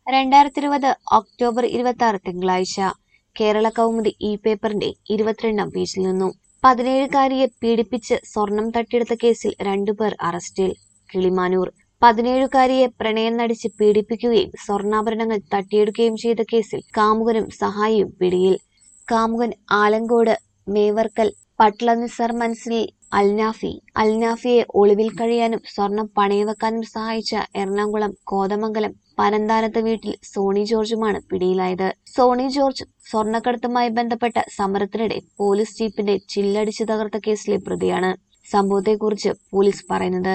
രണ്ടായിരത്തി ഇരുപത് ഒക്ടോബർ ഇരുപത്തി ആറ് തിങ്കളാഴ്ച കേരള കൗമുദി ഇ പേപ്പറിന്റെ ഇരുപത്തിരണ്ടാം പേജിൽ നിന്നും പതിനേഴുകാരിയെ പീഡിപ്പിച്ച് സ്വർണം തട്ടിയെടുത്ത കേസിൽ രണ്ടുപേർ അറസ്റ്റിൽ കിളിമാനൂർ പതിനേഴുകാരിയെ പ്രണയം നടിച്ച് പീഡിപ്പിക്കുകയും സ്വർണ്ണാഭരണങ്ങൾ തട്ടിയെടുക്കുകയും ചെയ്ത കേസിൽ കാമുകനും സഹായിയും പിടിയിൽ കാമുകൻ ആലങ്കോട് മേവർക്കൽ പട്ല നിസാർ മൻസിലിൽ അൽനാഫി അൽനാഫിയെ ഒളിവിൽ കഴിയാനും സ്വർണം പണയം വെക്കാനും സഹായിച്ച എറണാകുളം കോതമംഗലം പനന്താനത്ത് വീട്ടിൽ സോണി ജോർജുമാണ് പിടിയിലായത് സോണി ജോർജ് സ്വർണ്ണക്കടത്തുമായി ബന്ധപ്പെട്ട സമരത്തിനിടെ പോലീസ് ജീപ്പിന്റെ ചില്ലടിച്ച് തകർത്ത കേസിലെ പ്രതിയാണ് സംഭവത്തെക്കുറിച്ച് പോലീസ് പറയുന്നത്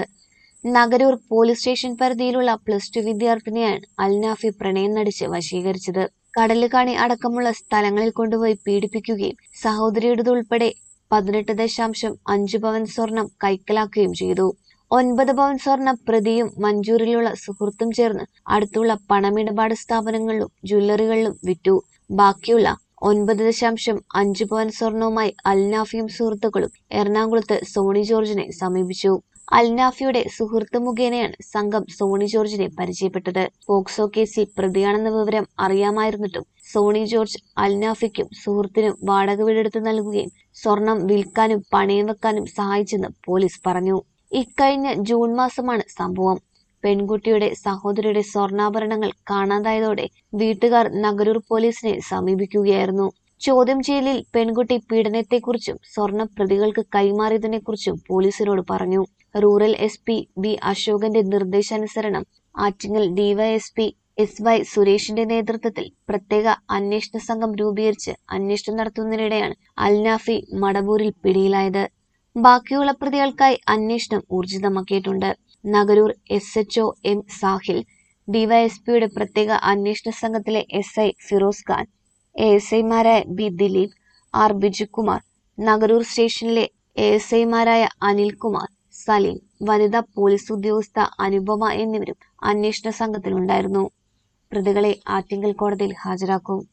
നഗരൂർ പോലീസ് സ്റ്റേഷൻ പരിധിയിലുള്ള പ്ലസ് ടു വിദ്യാർത്ഥിനിയാണ് അൽനാഫി പ്രണയം നടിച്ച് വശീകരിച്ചത് കടലുകാണി അടക്കമുള്ള സ്ഥലങ്ങളിൽ കൊണ്ടുപോയി പീഡിപ്പിക്കുകയും സഹോദരിയുടേതുൾപ്പെടെ പതിനെട്ട് ദശാംശം അഞ്ചു പവൻ സ്വർണം കൈക്കലാക്കുകയും ചെയ്തു ഒൻപത് പവൻ സ്വർണം പ്രതിയും മഞ്ചൂരിലുള്ള സുഹൃത്തും ചേർന്ന് അടുത്തുള്ള പണമിടപാട് സ്ഥാപനങ്ങളിലും ജ്വല്ലറികളിലും വിറ്റു ബാക്കിയുള്ള ഒൻപത് ദശാംശം അഞ്ചു പവൻ സ്വർണവുമായി അൽനാഫിയും സുഹൃത്തുക്കളും എറണാകുളത്ത് സോണി ജോർജിനെ സമീപിച്ചു അൽനാഫിയുടെ സുഹൃത്ത് മുഖേനയാണ് സംഘം സോണി ജോർജിനെ പരിചയപ്പെട്ടത് പോക്സോ കേസിൽ പ്രതിയാണെന്ന വിവരം അറിയാമായിരുന്നിട്ടും സോണി ജോർജ് അൽനാഫിക്കും സുഹൃത്തിനും വാടക വീടെടുത്ത് നൽകുകയും സ്വർണം വിൽക്കാനും പണയം വെക്കാനും സഹായിച്ചെന്ന് പോലീസ് പറഞ്ഞു ഇക്കഴിഞ്ഞ ജൂൺ മാസമാണ് സംഭവം പെൺകുട്ടിയുടെ സഹോദരിയുടെ സ്വർണ്ണാഭരണങ്ങൾ കാണാതായതോടെ വീട്ടുകാർ നഗരൂർ പോലീസിനെ സമീപിക്കുകയായിരുന്നു ചോദ്യം ചെയ്യലിൽ പെൺകുട്ടി പീഡനത്തെക്കുറിച്ചും സ്വർണ്ണ പ്രതികൾക്ക് കൈമാറിയതിനെക്കുറിച്ചും പോലീസിനോട് പറഞ്ഞു റൂറൽ എസ് പി ബി അശോകന്റെ നിർദ്ദേശാനുസരണം ആറ്റിങ്ങൽ ഡിവൈഎസ്പി എസ് വൈ സുരേഷിന്റെ നേതൃത്വത്തിൽ പ്രത്യേക അന്വേഷണ സംഘം രൂപീകരിച്ച് അന്വേഷണം നടത്തുന്നതിനിടെയാണ് അൽനാഫി മടവൂരിൽ പിടിയിലായത് ബാക്കിയുള്ള പ്രതികൾക്കായി അന്വേഷണം ഊർജിതമാക്കിയിട്ടുണ്ട് Nagaroor S H M Sahil ഡിവൈഎസ്പിയുടെ പ്രത്യേക അന്വേഷണ സംഘത്തിലെ S I Firoz Khan A S ഐമാരായ ബി ദിലീപ് ആർ ബിജുകുമാർ നഗരൂർ സ്റ്റേഷനിലെ എ എസ് ഐമാരായ അനിൽകുമാർ സലീം വനിതാ പോലീസ് ഉദ്യോഗസ്ഥ അനുപമ എന്നിവരും അന്വേഷണ സംഘത്തിലുണ്ടായിരുന്നു പ്രതികളെ ആറ്റിങ്ങൽ കോടതിയിൽ ഹാജരാക്കും